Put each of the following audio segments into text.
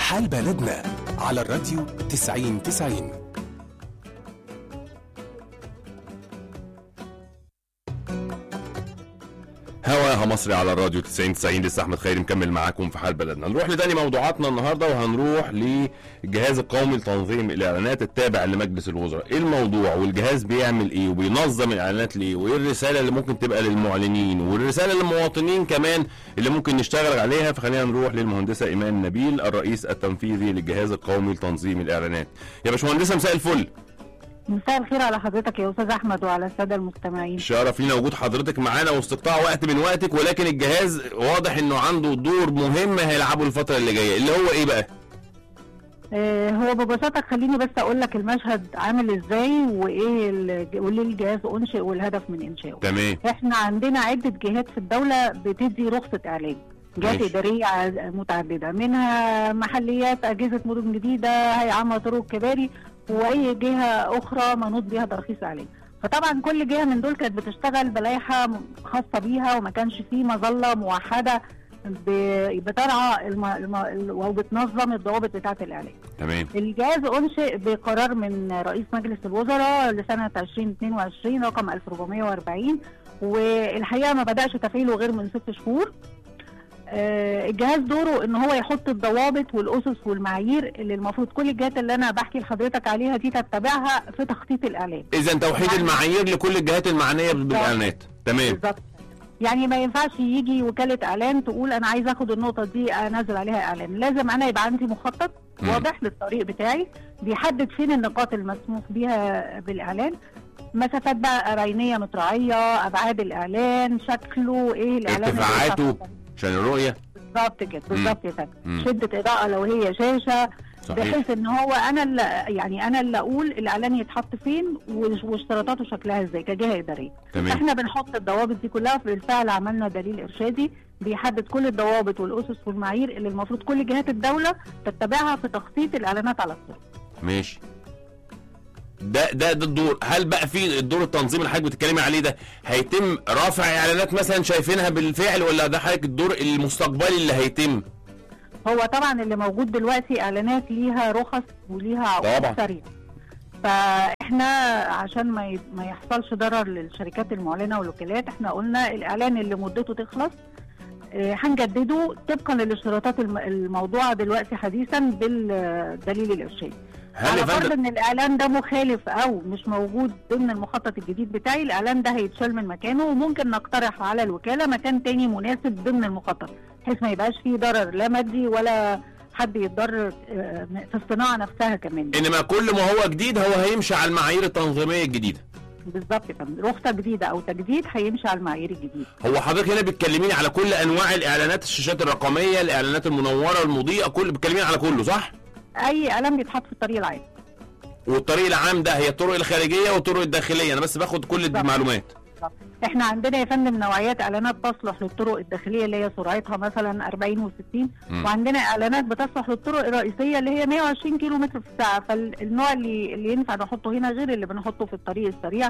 حال بلدنا على الراديو 90 90 هواها مصري على الراديو 90 90 لسه احمد خيري مكمل معاكم في حال بلدنا نروح لتاني موضوعاتنا النهارده وهنروح للجهاز القومي لتنظيم الاعلانات التابع لمجلس الوزراء ايه الموضوع والجهاز بيعمل ايه وبينظم الاعلانات ليه وايه الرساله اللي ممكن تبقى للمعلنين والرساله للمواطنين كمان اللي ممكن نشتغل عليها فخلينا نروح للمهندسه ايمان نبيل الرئيس التنفيذي للجهاز القومي لتنظيم الاعلانات يا باشمهندسه مساء الفل مساء الخير على حضرتك يا استاذ احمد وعلى الساده المستمعين شرف لينا وجود حضرتك معانا واستقطاع وقت من وقتك ولكن الجهاز واضح انه عنده دور مهم هيلعبه الفتره اللي جايه اللي هو ايه بقى آه هو ببساطه خليني بس اقول لك المشهد عامل ازاي وايه ال- وليه الجهاز انشئ والهدف من انشائه تمام احنا عندنا عده جهات في الدوله بتدي رخصه اعلان جهات ماشي. اداريه ع- متعدده منها محليات اجهزه مدن جديده هيئه عامه طرق كباري واي جهه اخرى منوط بها ترخيص اعلان فطبعا كل جهه من دول كانت بتشتغل بلائحه م- خاصه بيها وما كانش فيه مظله موحده ب- بترعى الم... الم... وبتنظم الضوابط بتاعه الاعلان تمام الجهاز انشئ بقرار من رئيس مجلس الوزراء لسنه 2022 رقم 1440 والحقيقه ما بداش تفعيله غير من ست شهور آه، الجهاز دوره ان هو يحط الضوابط والاسس والمعايير اللي المفروض كل الجهات اللي انا بحكي لحضرتك عليها دي تتبعها في تخطيط الاعلان اذا توحيد يعني- المعايير لكل الجهات المعنيه بالاعلانات تمام بالظبط يعني ما ينفعش يجي وكاله اعلان تقول انا عايز اخد النقطه دي انزل عليها اعلان لازم انا يبقى عندي مخطط مم. واضح للطريق بتاعي بيحدد فين النقاط المسموح بيها بالاعلان مسافات بقى رينيه متراعيه ابعاد الاعلان شكله ايه الاعلان اللي ارتفاعاته يخطط. عشان الرؤيه بالظبط كده بالظبط كده مم. شده اضاءه لو هي شاشه صحيح بحيث ان هو انا اللي يعني انا اللي اقول الاعلان يتحط فين وش- واشتراطاته شكلها ازاي كجهه اداريه تمام احنا بنحط الضوابط دي كلها بالفعل عملنا دليل ارشادي بيحدد كل الضوابط والاسس والمعايير اللي المفروض كل جهات الدوله تتبعها في تخطيط الاعلانات على الطرق ماشي ده ده ده الدور هل بقى في الدور التنظيم اللي حضرتك بتتكلمي عليه ده هيتم رفع اعلانات مثلا شايفينها بالفعل ولا ده حضرتك الدور المستقبلي اللي هيتم هو طبعا اللي موجود دلوقتي اعلانات ليها رخص وليها طبعا. عقود سريعه فاحنا عشان ما ي- ما يحصلش ضرر للشركات المعلنه والوكالات احنا قلنا الاعلان اللي مدته تخلص آه، هنجدده طبقا للاشتراطات الم- الموضوعه دلوقتي حديثا بالدليل الارشادي هل يا على فرض فندم ان الاعلان ده مخالف او مش موجود ضمن المخطط الجديد بتاعي الاعلان ده هيتشال من مكانه وممكن نقترح على الوكاله مكان تاني مناسب ضمن المخطط بحيث ما يبقاش فيه ضرر لا مادي ولا حد يتضرر آه، في الصناعه نفسها كمان انما كل ما هو جديد هو هيمشي على المعايير التنظيميه الجديده بالظبط يا فندم رخصه جديده او تجديد هيمشي على المعايير الجديده هو حضرتك هنا بتكلميني على كل انواع الاعلانات الشاشات الرقميه الاعلانات المنوره المضيئه كل بتكلميني على كله صح اي اعلان بيتحط في الطريق العام والطريق العام ده هي الطرق الخارجيه والطرق الداخليه انا بس باخد كل بالظبط. المعلومات احنا عندنا يا فندم نوعيات اعلانات تصلح للطرق الداخليه اللي هي سرعتها مثلا 40 و60 مم. وعندنا اعلانات بتصلح للطرق الرئيسيه اللي هي 120 كيلو متر في الساعه فالنوع اللي اللي ينفع نحطه هنا غير اللي بنحطه في الطريق السريع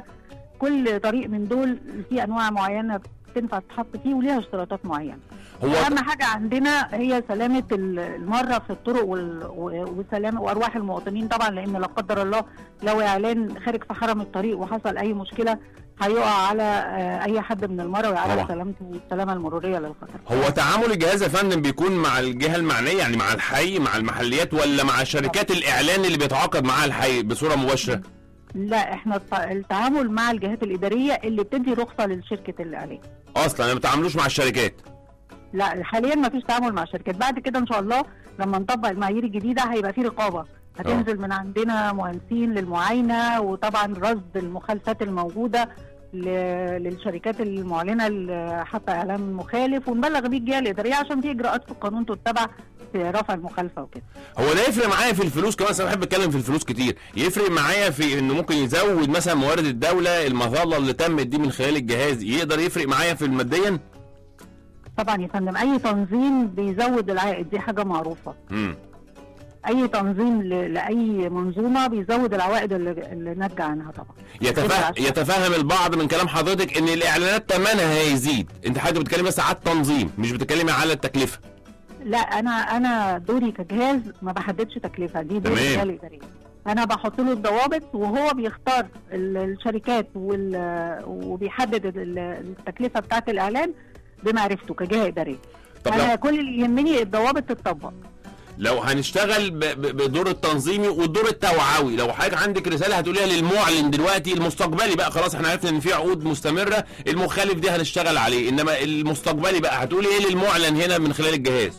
كل طريق من دول فيه انواع معينه تنفع تتحط فيه وليها اشتراطات معينه هو اهم حاجه عندنا هي سلامه ال- المره في الطرق وال- و- وسلامه وارواح المواطنين طبعا لان لا قدر الله لو اعلان خارج في حرم الطريق وحصل اي مشكله هيقع على آه، اي حد من المره ويعرض طبعا. سلامته والسلامه المروريه للخطر هو تعامل الجهاز يا فندم بيكون مع الجهه المعنيه يعني مع الحي مع المحليات ولا مع شركات الاعلان اللي بيتعاقد معاها الحي بصوره مباشره لا احنا الت- التعامل مع الجهات الاداريه اللي بتدي رخصه لشركه الاعلان اصلا ما بتعاملوش مع الشركات لا حاليا ما فيش تعامل مع شركات بعد كده ان شاء الله لما نطبق المعايير الجديده هيبقى في رقابه هتنزل من عندنا مهندسين للمعاينه وطبعا رصد المخالفات الموجوده ل- للشركات المعلنه اللي حاطه اعلان مخالف ونبلغ بيه الجهه الاداريه عشان في اجراءات في القانون تتبع في رفع المخالفه وكده هو ده يفرق معايا في الفلوس كمان أصل انا بحب اتكلم في الفلوس كتير يفرق معايا في انه ممكن يزود مثلا موارد الدوله المظله اللي تمت دي من خلال الجهاز يقدر يفرق معايا في الماديا طبعا يا فندم اي تنظيم بيزود العائد دي حاجه معروفه امم اي تنظيم ل- لاي منظومه بيزود العوائد اللي, اللي ناتجه عنها طبعا يتفهم كده يتفهم البعض من كلام حضرتك ان الاعلانات ثمنها هيزيد انت حضرتك بتتكلمي بس على التنظيم مش بتتكلمي على التكلفه لا انا انا دوري كجهاز ما بحددش تكلفه دي دور تمام. الجهه الاداريه انا بحط له الضوابط وهو بيختار ال- الشركات وال- وبيحدد ال- التكلفه بتاعه الاعلان بمعرفته كجهه اداريه طب انا لو, كل اللي يهمني الضوابط تتطبق لو هنشتغل ب- ب- بدور التنظيمي والدور التوعوي لو حضرتك عندك رساله هتقوليها للمعلن دلوقتي المستقبلي بقى خلاص احنا عرفنا ان في عقود مستمره المخالف دي هنشتغل عليه انما المستقبلي بقى هتقولي ايه للمعلن هنا من خلال الجهاز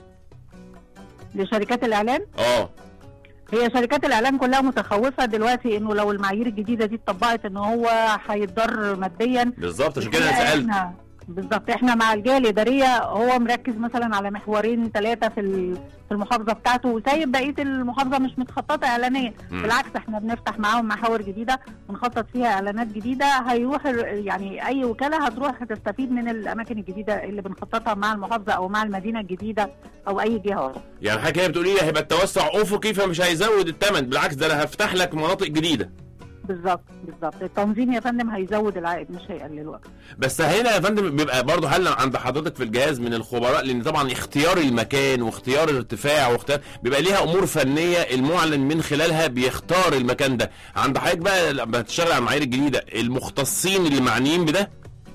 لشركات الاعلان اه هي شركات الاعلان كلها متخوفه دلوقتي انه لو المعايير الجديده دي اتطبقت ان هو هيتضر ماديا بالظبط عشان كده انا الحقيقة سالت احنا بالظبط احنا مع الجهه الاداريه هو مركز مثلا على محورين ثلاثه في ال- في المحافظه بتاعته وسايب بقيه المحافظه مش متخططه اعلانيا مم. بالعكس احنا بنفتح معاهم محاور جديده ونخطط فيها اعلانات جديده هيروح ال- يعني اي وكاله هتروح تستفيد من الاماكن الجديده اللي بنخططها مع المحافظه او مع المدينه الجديده او اي جهه أخرى. يعني حضرتك هي بتقولي لي هيبقى التوسع افقي فمش هيزود الثمن بالعكس ده انا هفتح لك مناطق جديده بالظبط بالظبط التنظيم يا فندم هيزود العائد مش هيقلله بس هنا يا فندم بيبقى برضه هل عند حضرتك في الجهاز من الخبراء لان طبعا اختيار المكان واختيار الارتفاع واختيار بيبقى ليها امور فنيه المعلن من خلالها بيختار المكان ده عند حضرتك بقى لما تشتغل على المعايير الجديده المختصين اللي معنيين بده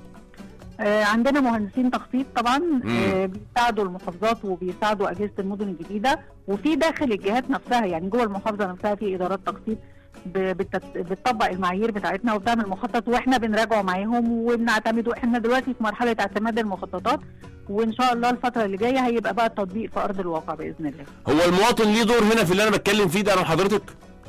آه، عندنا مهندسين تخطيط طبعا مم. آه، بيساعدوا المحافظات وبيساعدوا اجهزه المدن الجديده وفي داخل الجهات نفسها يعني جوه المحافظه نفسها في ادارات تخطيط ب- بتت- بتطبق المعايير بتاعتنا وبتعمل مخطط واحنا بنراجعه معاهم وبنعتمد واحنا دلوقتي في مرحله اعتماد المخططات وان شاء الله الفتره اللي جايه هيبقى بقى التطبيق في ارض الواقع باذن الله. هو المواطن ليه دور هنا في اللي انا بتكلم فيه ده انا وحضرتك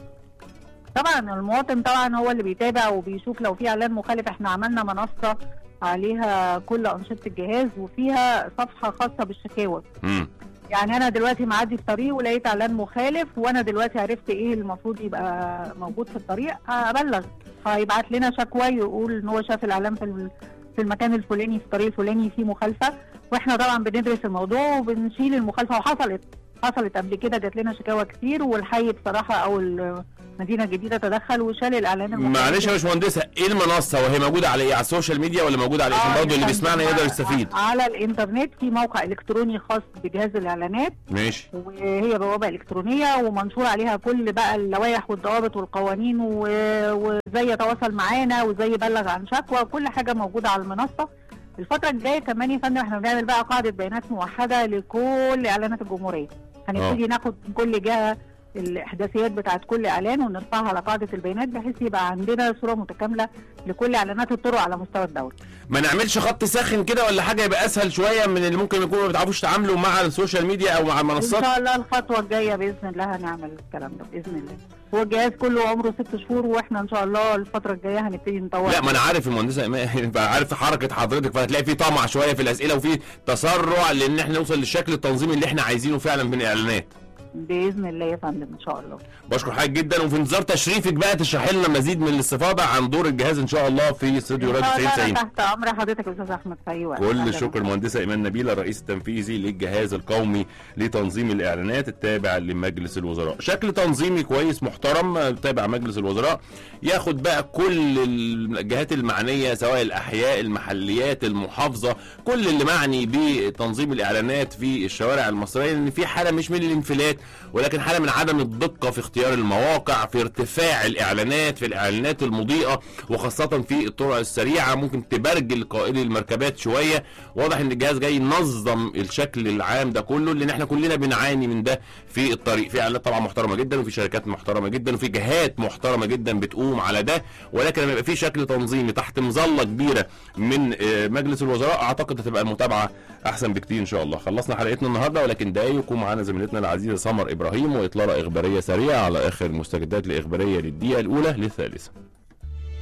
طبعا المواطن طبعا هو اللي بيتابع وبيشوف لو في اعلان مخالف احنا عملنا منصه عليها كل انشطه الجهاز وفيها صفحه خاصه بالشكاوى امم يعني انا دلوقتي معدي في طريق ولقيت اعلان مخالف وانا دلوقتي عرفت ايه المفروض يبقى موجود في الطريق ابلغ هيبعت لنا شكوى يقول ان هو شاف الاعلان في ال- في المكان الفلاني في الطريق الفلاني فيه مخالفه واحنا طبعا بندرس الموضوع وبنشيل المخالفه وحصلت حصلت قبل كده جات لنا شكاوى كتير والحي بصراحه او المدينه الجديده تدخل وشال الاعلان المخالف معلش يا باشمهندسه ايه المنصه وهي موجوده على ايه على السوشيال ميديا ولا موجوده على ايه عشان آه، برضه اللي يا بيسمعنا فندم، يقدر يستفيد على الانترنت في موقع الكتروني خاص بجهاز الاعلانات ماشي وهي بوابه الكترونيه ومنشور عليها كل بقى اللوائح والضوابط والقوانين و- وازاي يتواصل معانا وازاي يبلغ عن شكوى وكل حاجه موجوده على المنصه الفتره الجايه كمان يا فندم احنا بنعمل بقى قاعده بيانات موحده لكل اعلانات الجمهوريه هنبتدي ناخد من كل جهه الاحداثيات بتاعت كل اعلان ونرفعها على قاعده البيانات بحيث يبقى عندنا صوره متكامله لكل اعلانات الطرق على مستوى الدوله ما نعملش خط ساخن كده ولا حاجه يبقى اسهل شويه من اللي ممكن يكونوا ما بتعرفوش تعاملوا مع السوشيال ميديا او مع ان المنصات شاء الله الخطوه الجايه باذن الله هنعمل الكلام ده باذن الله هو الجهاز كله عمره ست شهور واحنا ان شاء الله الفتره الجايه هنبتدي نطور لا ما انا عارف المهندسه ايمان بقى عارف حركه حضرتك فهتلاقي في طمع شويه في الاسئله وفي تسرع لان احنا نوصل للشكل التنظيمي اللي احنا عايزينه فعلا من الاعلانات باذن الله يا فندم ان شاء الله بشكر حضرتك جدا وفي انتظار تشريفك بقى تشرح لنا مزيد من الاستفاضه عن دور الجهاز ان شاء الله في استوديو ان راديو شاء الله 90 أنا تحت امر حضرتك يا استاذ احمد في اي وقت كل أهلاً الشكر المهندسه ايمان نبيله الرئيس التنفيذي للجهاز القومي لتنظيم الاعلانات التابع لمجلس الوزراء شكل تنظيمي كويس محترم تابع مجلس الوزراء ياخد بقى كل الجهات المعنيه سواء الاحياء المحليات المحافظه كل اللي معني بتنظيم الاعلانات في الشوارع المصريه لان في حاله مش من الانفلات ولكن حاله من عدم الدقه في اختيار المواقع في ارتفاع الاعلانات في الاعلانات المضيئه وخاصه في الطرق السريعه ممكن تبرجل قائدي المركبات شويه واضح ان الجهاز جاي ينظم الشكل العام ده كله لان احنا كلنا بنعاني من ده في الطريق في اعلانات طبعا محترمه جدا وفي شركات محترمه جدا وفي جهات محترمه جدا بتقوم على ده ولكن لما يبقى في شكل تنظيمي تحت مظله كبيره من آه، مجلس الوزراء اعتقد هتبقى المتابعه احسن بكتير ان شاء الله خلصنا حلقتنا النهارده ولكن دقايق معانا زميلتنا العزيزه سمر ابراهيم واطلاله اخباريه سريعه على اخر المستجدات الاخباريه للدقيقه الاولى للثالثه